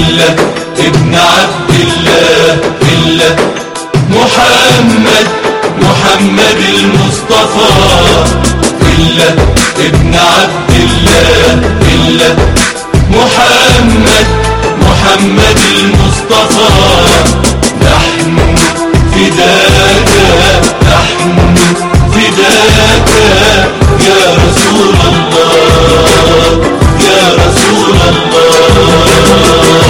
إلا ابن عبد الله إلا محمد محمد المصطفى إلا ابن عبد الله إلا محمد محمد المصطفى نحن فداك نحن فداك يا رسول الله يا رسول الله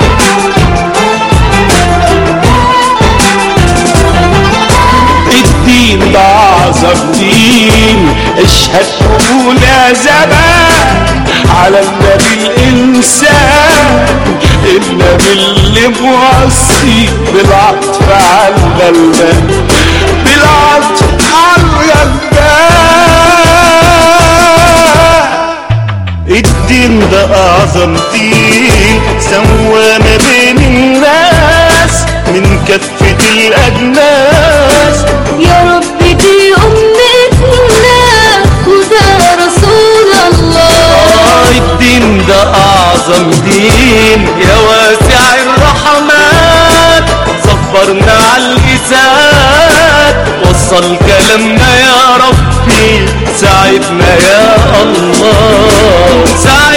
الدين ده أعظم دين اشهد قول يا زمان على النبي الإنسان النبي اللي موصي بالعطف على الغلبان بالعطف على الغلبان الدين ده أعظم دين سوى ما بين الناس من كافة الأجناس يا رب دي أمتنا وده رسول الله الدين ده أعظم دين يا واسع الرحمات صبرنا على الإساءات وصل كلامنا يا ربي ساعدنا يا الله ساعدنا